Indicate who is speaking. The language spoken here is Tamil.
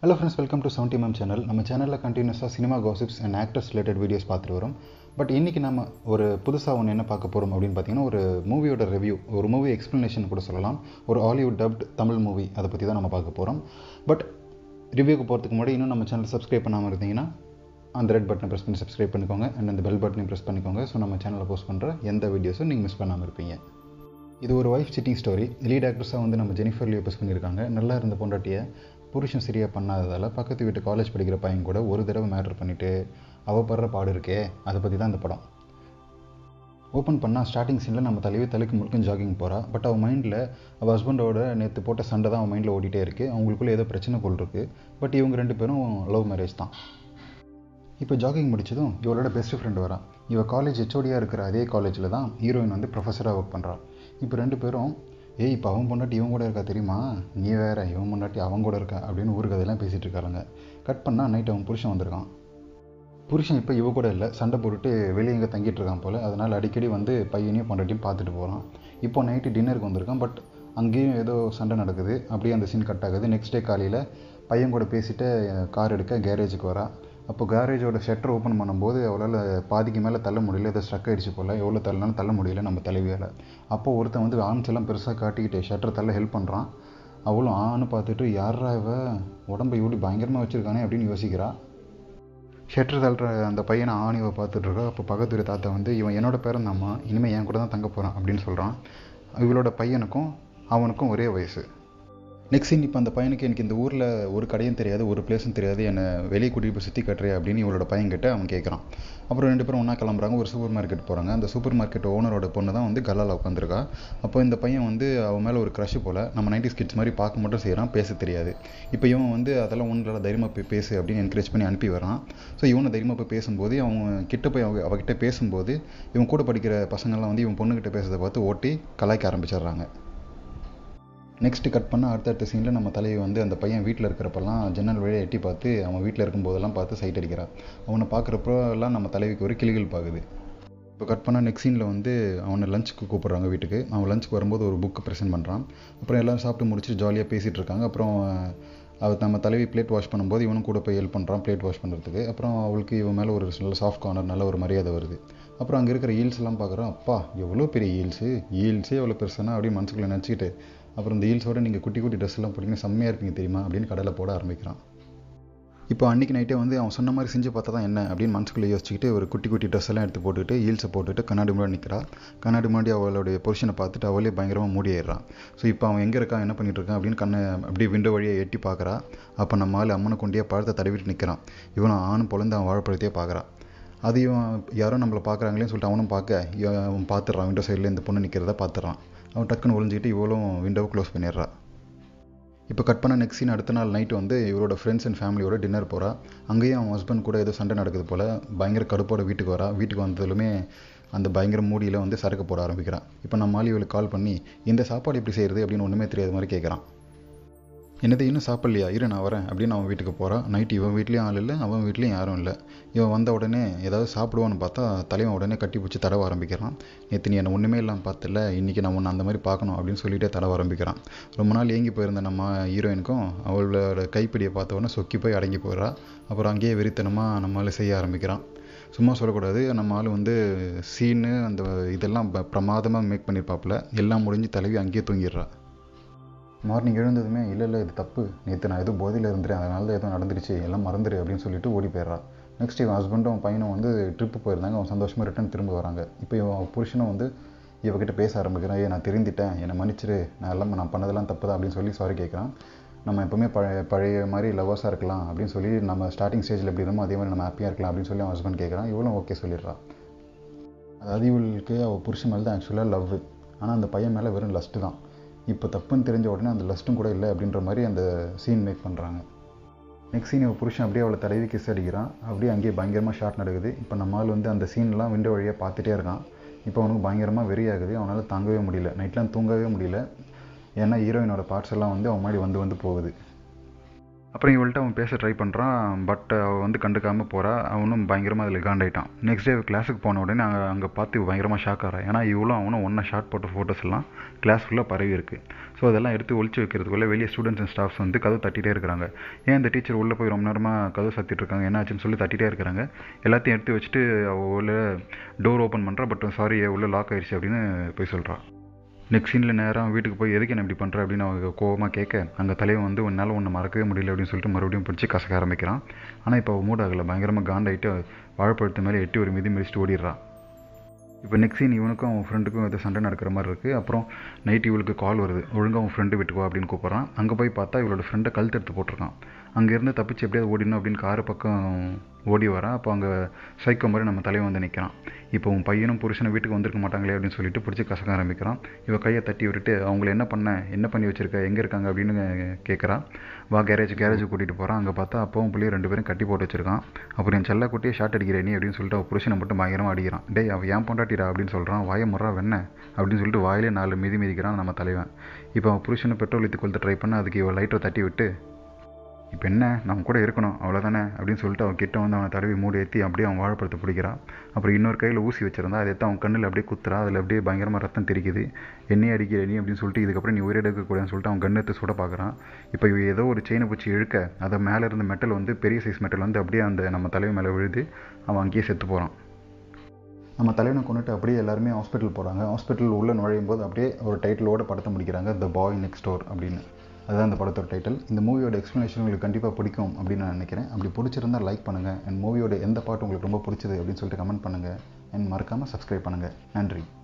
Speaker 1: hello friends welcome to seventy MM channel நம்ம சேனலில் கண்டினியூஸாக cinema gossips and actors related videos பார்த்துட்டு வரோம் பட் இன்றைக்கி நம்ம ஒரு புதுசாக ஒன்று என்ன பார்க்க போகிறோம் அப்படின்னு பார்த்தீங்கன்னா ஒரு மூவியோட ரிவ்யூ ஒரு மூவி எக்ஸ்ப்ளனேஷன் கூட சொல்லலாம் ஒரு ஹாலிவுட் டப்ட் தமிழ் மூவி அதை பற்றி தான் நம்ம பார்க்க போகிறோம் பட் ரிவ்யூக்கு போகிறதுக்கு முன்னாடி இன்னும் நம்ம சேனல் சப்ஸ்கிரைப் பண்ணாமல் இருந்தீங்கன்னா அந்த ரெட் பட்டனை ப்ரெஸ் பண்ணி சப்ஸ்கிரைப் பண்ணிக்கோங்க அண்ட் அந்த பெல் பட்டனையும் ப்ரெஸ் பண்ணிக்கோங்க ஸோ நம்ம சேனலில் போஸ்ட் பண்ணுற எந்த வீடியோஸும் நீங்கள் மிஸ் பண்ணாமல் இருப்பீங்க இது ஒரு ஒய்ஃப் சிட்டிங் ஸ்டோரி லீட் ஆக்ட்ரஸாக வந்து நம்ம ஜெனிஃபர் லியோபஸ் பண்ணியிருக்காங்க நல்லா இருந்த பொண்டாட்டியை புருஷன் சரியாக பண்ணாததால் பக்கத்து வீட்டு காலேஜ் படிக்கிற பையன் கூட ஒரு தடவை மேட்ரு பண்ணிவிட்டு அவள் படுற பாடு இருக்கே அதை பற்றி தான் இந்த படம் ஓப்பன் பண்ணால் ஸ்டார்டிங் சீனில் நம்ம தலைவி தலைக்கு முழுக்கும் ஜாகிங் போகிறா பட் அவள் மைண்டில் அவள் ஹஸ்பண்டோட நேற்று போட்ட சண்டை தான் அவன் மைண்டில் ஓடிட்டே இருக்குது அவங்களுக்குள்ள ஏதோ பிரச்சனை போல் இருக்குது பட் இவங்க ரெண்டு பேரும் லவ் மேரேஜ் தான் இப்போ ஜாகிங் முடிச்சதும் இவளோட பெஸ்ட் ஃப்ரெண்டு வரா இவள் காலேஜ் ஹெச்ஓடியாக இருக்கிற அதே காலேஜில் தான் ஹீரோயின் வந்து ப்ரொஃபஸராக ஒர்க் பண்ணுறா இப்போ ரெண்டு பேரும் ஏய் இப்போ அவன் பொண்டாட்டி இவன் கூட இருக்கா தெரியுமா நீ வேற இவன் பொண்டாட்டி அவன் கூட இருக்கா அப்படின்னு ஊருக்கு அதெல்லாம் பேசிகிட்டு இருக்காருங்க கட் பண்ணால் நைட் அவன் புருஷன் வந்திருக்கான் புருஷன் இப்போ இவ கூட இல்லை சண்டை போட்டுட்டு வெளியே எங்கே தங்கிட்டு இருக்கான் போல் அதனால் அடிக்கடி வந்து பையனையும் பொண்டாட்டியும் பார்த்துட்டு போகிறான் இப்போ நைட்டு டின்னருக்கு வந்திருக்கான் பட் அங்கேயும் ஏதோ சண்டை நடக்குது அப்படியே அந்த சீன் கட் ஆகுது நெக்ஸ்ட் டே காலையில் பையன் கூட பேசிட்டு கார் எடுக்க கேரேஜுக்கு வரா அப்போ கேரேஜோட ஷட்டர் ஓப்பன் பண்ணும்போது அவளால் பாதிக்கு மேலே தள்ள முடியல ஏதோ ஸ்ட்ரக் ஆகிடுச்சு போல் எவ்வளோ தள்ளனாலும் தள்ள முடியல நம்ம தலைவியால் அப்போ ஒருத்தன் வந்து ஆர்ம்ஸ் எல்லாம் பெருசாக காட்டிக்கிட்டு ஷட்டர் தள்ள ஹெல்ப் பண்ணுறான் அவளும் ஆன்னு பார்த்துட்டு யாரா இவ உடம்பை இப்படி பயங்கரமாக வச்சுருக்கானே அப்படின்னு யோசிக்கிறா ஷட்டர் தள்ளுற அந்த பையனை ஆணிவை பார்த்துட்ருக்கா அப்போ பக்கத்து வீட்டு தாத்தா வந்து இவன் என்னோட பேரந்தாம்மா இனிமேல் என் கூட தான் தங்க போகிறான் அப்படின்னு சொல்கிறான் இவளோட பையனுக்கும் அவனுக்கும் ஒரே வயசு நெக்ஸ்ட் சீன் இப்போ அந்த பையனுக்கு எனக்கு இந்த ஊரில் ஒரு கடையும் தெரியாது ஒரு பிளேஸும் தெரியாது என்னை வெளியே கூட்டிகிட்டு போய் சுற்றி கட்டுறே அப்படின்னு இவளோட பையன் கிட்ட அவன் கேட்குறான் அப்புறம் ரெண்டு பேரும் ஒன்றா கிளம்புறாங்க ஒரு சூப்பர் மார்க்கெட் போகிறாங்க அந்த சூப்பர் மார்க்கெட் ஓனரோட பொண்ணு தான் வந்து கல்லால் உட்காந்துருக்கா அப்போ இந்த பையன் வந்து அவன் மேலே ஒரு க்ரஷ் போல் நம்ம நைன்டி ஸ்கிட்ஸ் மாதிரி பார்க்க மட்டும் செய்கிறான் பேச தெரியாது இப்போ இவன் வந்து அதெல்லாம் ஒன்றால் தைரியமாக போய் பேசு அப்படின்னு என்கரேஜ் பண்ணி அனுப்பி வரான் ஸோ இவனை தைரியமாக போய் பேசும்போது அவன் கிட்ட போய் அவங்க அவகிட்ட பேசும்போது இவன் கூட படிக்கிற பசங்கள்லாம் வந்து இவன் பொண்ணுக்கிட்ட பேசுறதை பார்த்து ஓட்டி கலாய்க்க ஆரம்பிச்சிடுறாங்க நெக்ஸ்ட் கட் பண்ண அடுத்தடுத்த சீனில் நம்ம தலைவி வந்து அந்த பையன் வீட்டில் இருக்கிறப்பெல்லாம் ஜன்னல் வழியாக எட்டி பார்த்து அவன் வீட்டில் இருக்கும்போதெல்லாம் பார்த்து சைட் அடிக்கிறான் அவனை பார்க்குறப்போ எல்லாம் நம்ம தலைவிக்கு ஒரு கிளிகள் பார்க்குது இப்போ கட் பண்ணால் நெக்ஸ்ட் சீனில் வந்து அவனை லஞ்சுக்கு கூப்பிட்றாங்க வீட்டுக்கு அவன் லஞ்சுக்கு வரும்போது ஒரு புக்கு ப்ரெசென்ட் பண்ணுறான் அப்புறம் எல்லோரும் சாப்பிட்டு முடிச்சுட்டு ஜாலியாக பேசிகிட்டு இருக்காங்க அப்புறம் அவர் நம்ம தலைவி பிளேட் வாஷ் பண்ணும்போது இவனும் கூட போய் ஹெல்ப் பண்ணுறான் பிளேட் வாஷ் பண்ணுறதுக்கு அப்புறம் அவளுக்கு இவன் மேலே ஒரு நல்ல சாஃப்ட் கார்னர் நல்ல ஒரு மரியாதை வருது அப்புறம் அங்கே இருக்கிற ஈல்ஸ் எல்லாம் பார்க்குறோம் அப்பா எவ்வளோ பெரிய ஈல்ஸு ஈல்ஸே எவ்வளோ பெருசுனா அப்படியே மனசுக்குள்ளே நினச்சிக்கிட்டு அப்புறம் இந்த ஹீல்ஸோட நீங்கள் குட்டி குட்டி ட்ரெஸ் எல்லாம் போட்டிங்கன்னா செம்மையாக இருப்பீங்க தெரியுமா அப்படின்னு கடையில் போட ஆரம்பிக்கிறான் இப்போ அன்றைக்கி நைட்டே வந்து அவன் சொன்ன மாதிரி செஞ்சு பார்த்தா தான் என்ன அப்படின்னு மனசுக்குள்ளே யோசிச்சுக்கிட்டு ஒரு குட்டி குட்டி ட்ரெஸ் எல்லாம் எடுத்து போட்டுக்கிட்டு ஹீல்ஸை போட்டுட்டு கண்ணாடி முன்னாடி நிற்கிறா கண்ணாடி முன்னாடி அவளுடைய பொசிஷனை பார்த்துட்டு அவளே பயங்கரமாக மூடிடுறான் ஸோ இப்போ அவன் எங்கே இருக்கான் என்ன பண்ணிட்டு இருக்கான் அப்படின்னு கண்ணை அப்படியே விண்டோ வழியாக எட்டி பார்க்குறா அப்போ நம்ம ஆள் அம்மனை கொண்டே பழத்தை தடவிட்டு நிற்கிறான் இவனும் ஆணும் பொழுந்து அவன் வாழைப்பழத்தையே பார்க்குறான் அது இவன் யாரோ நம்மளை பார்க்குறாங்களேன்னு சொல்லிட்டு அவனும் பார்க்க அவன் பார்த்துட்றான் விண்டோ சைடில் இந்த பொண்ணு நிற்கிறத பார்த்துட்றான் அவன் டக்குன்னு ஒழிஞ்சிக்கிட்டு இவளும் விண்டோவை க்ளோஸ் பண்ணிடுறா இப்போ கட் பண்ண நெக்ஸ்ட் சீன் அடுத்த நாள் நைட்டு வந்து இவரோட ஃப்ரெண்ட்ஸ் அண்ட் ஃபேமிலியோட டின்னர் போகிறா அங்கேயும் அவன் ஹஸ்பண்ட் கூட ஏதோ சண்டை நடக்குது போல் பயங்கர கடுப்போட வீட்டுக்கு வரா வீட்டுக்கு வந்ததுலுமே அந்த பயங்கர மூடியில் வந்து சரக்கு போட ஆரம்பிக்கிறான் இப்போ நம்ம மாலி இவளுக்கு கால் பண்ணி இந்த சாப்பாடு எப்படி செய்கிறது அப்படின்னு ஒன்றுமே தெரியாத மாதிரி கேட்குறான் என்னது இன்னும் சாப்பிட்லையா இரு நான் வரேன் அப்படின்னு அவன் வீட்டுக்கு போகிறான் நைட்டு இவன் வீட்லேயும் ஆள் இல்லை அவன் வீட்லேயும் யாரும் இல்லை இவன் வந்த உடனே ஏதாவது சாப்பிடுவான்னு பார்த்தா தலைவன் உடனே கட்டி பிடிச்சி தடவ ஆரம்பிக்கிறான் நேற்று நீ என்னை ஒன்றுமே இல்லாமல் பார்த்துல இன்றைக்கி நான் உன்னை அந்த மாதிரி பார்க்கணும் அப்படின்னு சொல்லிட்டே தடவ ஆரம்பிக்கிறான் ரொம்ப நாள் ஏங்கி போயிருந்த நம்ம ஹீரோயினுக்கும் அவளோட கைப்பிடியை பார்த்த உடனே சொக்கி போய் அடங்கி போயிடறா அப்புறம் அங்கேயே வெறித்தனமாக நம்மளால் செய்ய ஆரம்பிக்கிறான் சும்மா சொல்லக்கூடாது நம்ம ஆள் வந்து சீனு அந்த இதெல்லாம் பிரமாதமாக மேக் பண்ணியிருப்பாப்புல எல்லாம் முடிஞ்சு தலைவி அங்கேயே தூங்கிடுறா மார்னிங் எழுந்ததுமே இல்லை இல்லை இது தப்பு நேற்று நான் எதுவும் போதையில் இருந்துறேன் அதனால தான் எதுவும் நடந்துருச்சு எல்லாம் மறந்துடு அப்படின்னு சொல்லிட்டு ஓடி போயிடுறா நெக்ஸ்ட் இவன் ஹஸ்பண்டும் பையனும் வந்து ட்ரிப்பு போயிருந்தாங்க அவன் சந்தோஷமாக ரிட்டன் திரும்ப வராங்க இப்போ இவன் புருஷனும் வந்து இவகிட்ட பேச ஆரம்பிக்கிறான் ஏ நான் தெரிந்துட்டேன் என்னை மன்னிச்சிரு நான் எல்லாம் நான் பண்ணதெல்லாம் தப்பு தான் அப்படின்னு சொல்லி சாரி கேட்குறான் நம்ம எப்போவுமே பழைய பழைய மாதிரி லவ்வர்ஸாக இருக்கலாம் அப்படின்னு சொல்லி நம்ம ஸ்டார்டிங் ஸ்டேஜில் எப்படி இருந்தோமோ அதே மாதிரி நம்ம ஹாப்பியாக இருக்கலாம் அப்படின்னு சொல்லி அவன் ஹஸ்பண்ட் கேட்குறான் இவளும் ஓகே சொல்லிடுறான் அதாவது இவளுக்கு அவள் புருஷன் மேலே தான் ஆக்சுவலாக லவ் ஆனால் அந்த பையன் மேலே வெறும் லஸ்ட்டு தான் இப்போ தப்புன்னு தெரிஞ்ச உடனே அந்த லஸ்ட்டும் கூட இல்லை அப்படின்ற மாதிரி அந்த சீன் மேக் பண்ணுறாங்க நெக்ஸ்ட் சீன் புருஷன் அப்படியே அவளை தடவி கிஸ் அடிக்கிறான் அப்படியே அங்கேயே பயங்கரமாக ஷார்ட் நடக்குது இப்போ நம்ம ஆள் வந்து அந்த சீன்லாம் விண்டோ வழியாக பார்த்துட்டே இருக்கான் இப்போ அவனுக்கு பயங்கரமாக வெறியாகுது அவனால் தாங்கவே முடியல நைட்லாம் தூங்கவே முடியல ஏன்னா ஹீரோயினோட பார்ட்ஸ் எல்லாம் வந்து அவன் முன்னாடி வந்து வந்து போகுது அப்புறம் இவள்கிட்ட அவன் பேச ட்ரை பண்ணுறான் பட் அவள் வந்து கண்டுக்காமல் போகிறா அவனும் பயங்கரமாக அதில் காண்டாயிட்டான் நெக்ஸ்ட் டே கிளாஸுக்கு போன உடனே அங்கே அங்கே பார்த்து பயங்கரமாக ஷாக் ஆகிறான் ஏன்னா இவளும் அவனும் ஒன்றா ஷார்ட் போட்ட ஃபோட்டோஸ் எல்லாம் கிளாஸ் ஃபுல்லாக பரவி இருக்கு ஸோ அதெல்லாம் எடுத்து ஒழிச்சு வைக்கிறதுக்குள்ளே வெளியே ஸ்டூடெண்ட்ஸ் அண்ட் ஸ்டாஃப்ஸ் வந்து கதவு தட்டிகிட்டே இருக்கிறாங்க ஏன் இந்த டீச்சர் உள்ளே போய் ரொம்ப நேரமாக கதவு சத்திட்டு இருக்காங்க என்னாச்சுன்னு சொல்லி தட்டிகிட்டே இருக்கிறாங்க எல்லாத்தையும் எடுத்து வச்சுட்டு அவள் உள்ள டோர் ஓப்பன் பண்ணுறா பட் சாரி உள்ள லாக் ஆயிடுச்சு அப்படின்னு போய் சொல்கிறான் நெக்ஸ்ட் சீனில் நேராக வீட்டுக்கு போய் எதுக்கு என்ன இப்படி பண்ணுற அப்படின்னு அவங்க கோவமாக கேட்க அங்கே தலைவன் வந்து உன்னால் ஒன்று மறக்கவே முடியல அப்படின்னு சொல்லிட்டு மறுபடியும் பிடிச்சி கசக்க ஆரம்பிக்கிறான் ஆனால் இப்போ அவள் மூடாகலை பயங்கரமாக காண்டாயிட்டு வாழைப்பழத்து மேலே எட்டி ஒரு மிதி மிதிச்சுட்டு ஓடிடுறான் இப்போ நெக்ஸ்ட் சீன் இவனுக்கும் அவன் ஃப்ரெண்டுக்கும் ஏதோ சண்டை நடக்கிற மாதிரி இருக்குது அப்புறம் நைட் இவளுக்கு கால் வருது ஒழுங்காக அவன் ஃப்ரெண்டு வீட்டுக்கு வா அப்படின்னு கூப்பிட்றான் அங்கே போய் பார்த்தா இவளோட ஃப்ரெண்டை கழுத்து எடுத்து போட்டிருக்கான் அங்கேருந்து தப்பிச்சு எப்படியாவது ஓடிடணும் அப்படின்னு காரு பக்கம் ஓடி வரான் அப்போ அங்கே சைக்கோ மாதிரி நம்ம தலைவன் வந்து நிற்கிறான் இப்போ உன் பையனும் புருஷனும் வீட்டுக்கு வந்திருக்க மாட்டாங்களே அப்படின்னு சொல்லிட்டு பிடிச்சி கசக்க ஆரம்பிக்கிறான் இவ கையை தட்டி விட்டுட்டு அவங்கள என்ன பண்ண என்ன பண்ணி வச்சிருக்க எங்கே இருக்காங்க அப்படின்னு கேட்குறான் வா கேரேஜ் கேரேஜ் கூட்டிகிட்டு போகிறான் அங்கே பார்த்தா அப்பவும் பிள்ளைய ரெண்டு பேரும் கட்டி போட்டு வச்சிருக்கான் அப்புறம் என் செல்ல குட்டியை ஷார்ட் அடிக்கிறேன் நீ அப்படின்னு சொல்லிட்டு அவள் புருஷனை மட்டும் பயங்கரமாக அடிக்கிறான் டேய் அவன் ஏன் பொண்டாட்டிடா அப்படின்னு சொல்கிறான் வாய முறா வெண்ண அப்படின்னு சொல்லிட்டு வாயிலே நாலு மிதி மிதிக்கிறான் நம்ம தலைவன் இப்போ அவன் புருஷனை பெட்ரோல் ஊற்றி கொளுத்த ட்ரை பண்ண அதுக்கு இவள் லைட்டரை தட்டி விட்டு இப்போ என்ன நம்ம கூட இருக்கணும் அவ்வளோதானே அப்படின்னு சொல்லிட்டு அவன் கிட்ட வந்து அவனை தடவி மூடி ஏற்றி அப்படியே அவன் வாழைப்பழத்தை பிடிக்கிறான் அப்புறம் இன்னொரு கையில் ஊசி வச்சிருந்தா அதை எடுத்து அவன் கண்ணில் அப்படியே குத்துறா அதில் அப்படியே பயங்கரமாக ரத்தம் தெரிக்குது என்னையே அடிக்கிற நீ அப்படின்னு சொல்லிட்டு இதுக்கப்புறம் நீ உயிரை எடுக்கக்கூடாதுன்னு சொல்லிட்டு அவன் கண்ணெடுத்து சுட பார்க்குறான் இப்போ இவ ஏதோ ஒரு செயினை பிடிச்சி இழுக்க அதை மேலே இருந்த மெட்டல் வந்து பெரிய சைஸ் மெட்டல் வந்து அப்படியே அந்த நம்ம தலைவன் மேலே விழுது அவன் அங்கேயே செத்து போகிறான் நம்ம தலைவனை கொண்டுட்டு அப்படியே எல்லாருமே ஹாஸ்பிட்டல் போகிறாங்க ஹாஸ்பிட்டல் உள்ளே நுழையும் போது அப்படியே ஒரு டைட்டிலோட படத்தை முடிக்கிறாங்க த பாய் நெக்ஸ்ட் டோர் அப்படின்னு அதுதான் இந்த படத்தோட டைட்டில் இந்த மூவியோட எக்ஸ்ப்ளனேஷன் உங்களுக்கு கண்டிப்பாக பிடிக்கும் அப்படின்னு நான் நினைக்கிறேன் அப்படி பிடிச்சிருந்தால் லைக் பண்ணுங்கள் அண்ட் மூவியோட எந்த பாட்டு உங்களுக்கு ரொம்ப பிடிச்சது அப்படின்னு சொல்லிட்டு கமெண்ட் பண்ணுங்கள் அண்ட் மறக்காமல் சப்ஸ்கிரைப் பண்ணுங்கள் நன்றி